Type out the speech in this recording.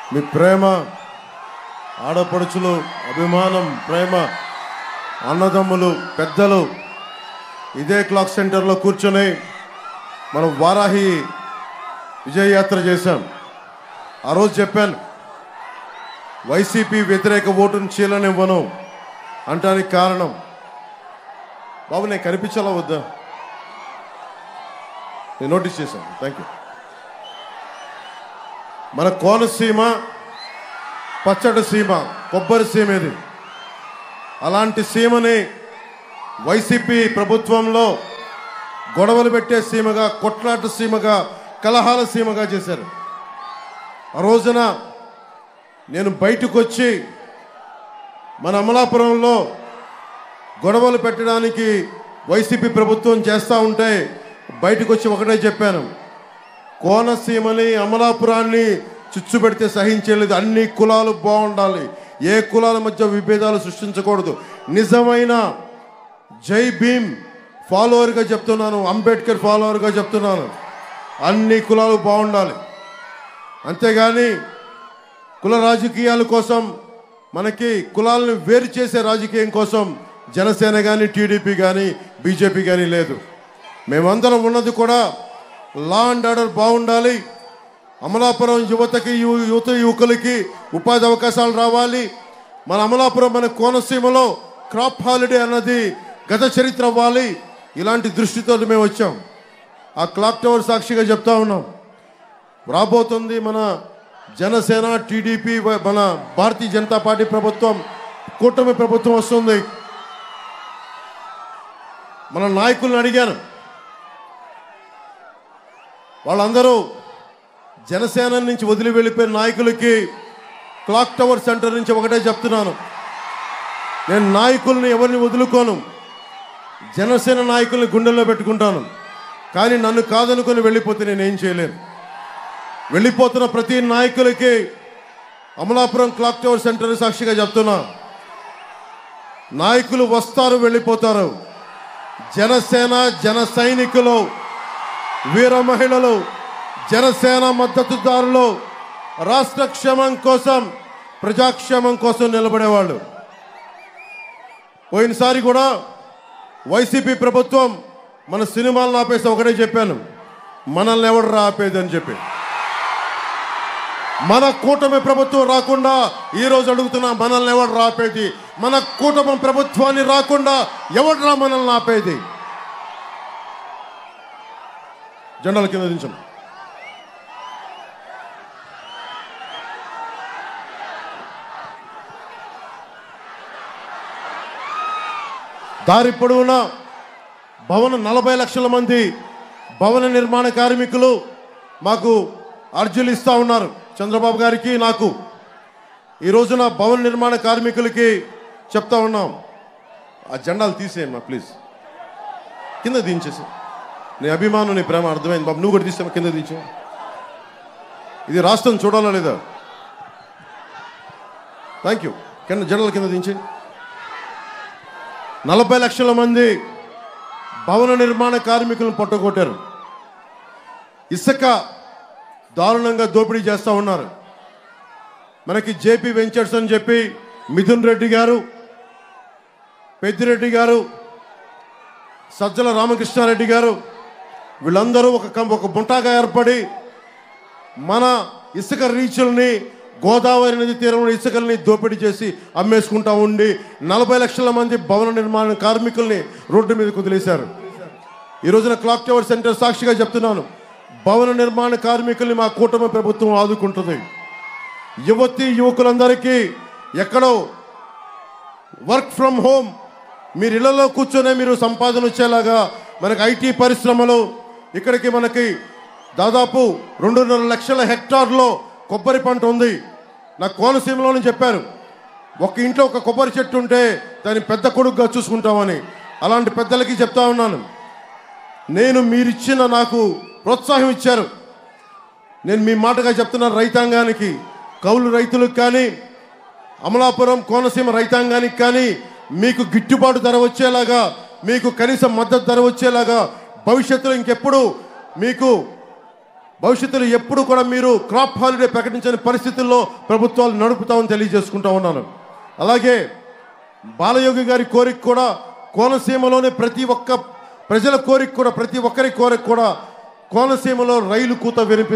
మీ ప్రేమ ఆడపడుచులు అభిమానం ప్రేమ అన్నదమ్ములు పెద్దలు ఇదే క్లాక్ సెంటర్లో కూర్చొని మనం వారాహి విజయయాత్ర చేశాం ఆ రోజు చెప్పాను వైసీపీ వ్యతిరేక ఓటును చీలనివ్వను అంటానికి కారణం బాబు నేను కనిపించాలా వద్దా నేను నోటీస్ చేశాను థ్యాంక్ యూ మన కోనసీమ పచ్చడి సీమ కొబ్బరి సీమ ఇది అలాంటి సీమని వైసీపీ ప్రభుత్వంలో గొడవలు పెట్టే సీమగా కొట్లాట సీమగా కలహాల సీమగా చేశారు ఆ రోజున నేను బయటకు వచ్చి మన అమలాపురంలో గొడవలు పెట్టడానికి వైసీపీ ప్రభుత్వం చేస్తూ ఉంటే బయటకు వచ్చి ఒకటే చెప్పాను కోనసీమని అమలాపురాన్ని చుచ్చు పెడితే సహించలేదు అన్ని కులాలు బాగుండాలి ఏ కులాల మధ్య విభేదాలు సృష్టించకూడదు నిజమైన జై భీమ్ ఫాలోవర్గా చెప్తున్నాను అంబేద్కర్ ఫాలోవర్గా చెప్తున్నాను అన్ని కులాలు బాగుండాలి అంతేగాని కుల రాజకీయాల కోసం మనకి కులాలను వేరు చేసే రాజకీయం కోసం జనసేన కానీ టీడీపీ కానీ బీజేపీ కానీ లేదు మేమందరం ఉన్నది కూడా లా అండ్ ఆర్డర్ బాగుండాలి అమలాపురం యువతకి యు- యువత యువకులకి ఉపాధి అవకాశాలు రావాలి మన అమలాపురం మన కోనసీమలో క్రాప్ హాలిడే అన్నది గత చరిత్ర అవ్వాలి ఇలాంటి దృష్టితో మేము వచ్చాం ఆ క్లాక్ టవర్ సాక్షిగా చెప్తా ఉన్నాం రాబోతుంది మన జనసేన టీడీపీ వ- మన భారతీయ జనతా పార్టీ ప్రభుత్వం కూటమి ప్రభుత్వం వస్తుంది మన నాయకులను అడిగాను వాళ్ళందరూ జనసేన నుంచి వదిలి వెళ్ళిపోయిన నాయకులకి క్లాక్ టవర్ సెంటర్ నుంచి ఒకటే చెప్తున్నాను నేను నాయకుల్ని ఎవరిని వదులుకోను జనసేన నాయకుల్ని గుండెల్లో పెట్టుకుంటాను కానీ నన్ను కాదనుకొని వెళ్ళిపోతే నేనేం చేయలేను వెళ్ళిపోతున్న ప్రతి నాయకులకి అమలాపురం క్లాక్ టవర్ సెంటర్ సాక్షిగా చెప్తున్నా నాయకులు వస్తారు వెళ్ళిపోతారు జనసేన జన సైనికులు వీర మహిళలు జనసేన మద్దతుదారులు రాష్ట్ర క్షేమం కోసం ప్రజాక్షేమం కోసం నిలబడేవాళ్ళు పోయినసారి కూడా వైసీపీ ప్రభుత్వం మన సినిమాలను ఆపేసి ఒకటే చెప్పాను మనల్ని ఎవడు ఆపేది అని చెప్పి మన కూటమి ప్రభుత్వం రాకుండా ఈ రోజు అడుగుతున్నా మనల్ని ఎవడు రాపేది మన కూటమి ప్రభుత్వాన్ని రాకుండా ఎవడురా మనల్ని ఆపేది జెండాల కింద దించం దారి పొడవునా భవన నలభై లక్షల మంది భవన నిర్మాణ కార్మికులు మాకు అర్జీలు ఇస్తా ఉన్నారు చంద్రబాబు గారికి నాకు ఈ రోజున భవన నిర్మాణ కార్మికులకి చెప్తా ఉన్నాం ఆ జెండాలు తీసేయమ్మా ప్లీజ్ కింద దించేసి నీ అభిమానం నీ ప్రేమ అర్థమైంది బాబు నువ్వు కూడా తీసామా కింద దించు ఇది రాష్ట్రం చూడాలా లేదా థ్యాంక్ యూ కింద జెండాల కింద దించి నలభై లక్షల మంది భవన నిర్మాణ కార్మికులను పట్టుకొట్టారు ఇసుక దారుణంగా దోపిడీ చేస్తూ ఉన్నారు మనకి జేపీ వెంచర్స్ అని చెప్పి మిథున్ రెడ్డి గారు పెద్దిరెడ్డి గారు సజ్జల రామకృష్ణారెడ్డి గారు వీళ్ళందరూ ఒక కం- ఒక బుంటాగా ఏర్పడి మన ఇసుక రీచుల్ని గోదావరి నది తీరంలో ఇసుకల్ని దోపిడీ చేసి అమ్మేసుకుంటా ఉండి నలభై లక్షల మంది భవన నిర్మాణ కార్మికుల్ని రోడ్డు మీద కుదిలేశారు ఈ రోజున క్లాక్ టవర్ సెంటర్ సాక్షిగా చెప్తున్నాను భవన నిర్మాణ కార్మికుల్ని మా కూటమి ప్రభుత్వం ఆదుకుంటుంది యువతి యువకులందరికీ ఎక్కడో వర్క్ ఫ్రమ్ హోమ్ మీరు ఇళ్లలో కూర్చొనే మీరు సంపాదన వచ్చేలాగా మనకి ఐటీ పరిశ్రమలు ఇక్కడికి మనకి దాదాపు రెండున్నర లక్షల హెక్టార్లో కొబ్బరి పంట ఉంది నాకు కోనసీమలోనే చెప్పారు ఒక ఇంట్లో ఒక కొబ్బరి చెట్టు ఉంటే దాన్ని పెద్ద కొడుకుగా చూసుకుంటామని అలాంటి పెద్దలకి చెప్తా ఉన్నాను నేను మీరిచ్చిన నాకు ప్రోత్సాహం ఇచ్చారు నేను మీ మాటగా చెప్తున్నాను రైతాంగానికి కౌలు రైతులకు కానీ అమలాపురం కోనసీమ రైతాంగానికి కానీ మీకు గిట్టుబాటు ధర వచ్చేలాగా మీకు కనీస మద్దతు ధర వచ్చేలాగా భవిష్యత్తులో ఇంకెప్పుడు మీకు భవిష్యత్తులో ఎప్పుడు కూడా మీరు క్రాప్ హాలిడే ప్రకటించని పరిస్థితుల్లో ప్రభుత్వాలు నడుపుతామని తెలియజేసుకుంటా ఉన్నాను అలాగే బాలయోగి గారి కోరిక కూడా కోనసీమలోనే ప్రతి ఒక్క ప్రజల కోరిక కూడా ప్రతి ఒక్కరి కోరిక కూడా కోనసీమలో రైలు కూత వినిపి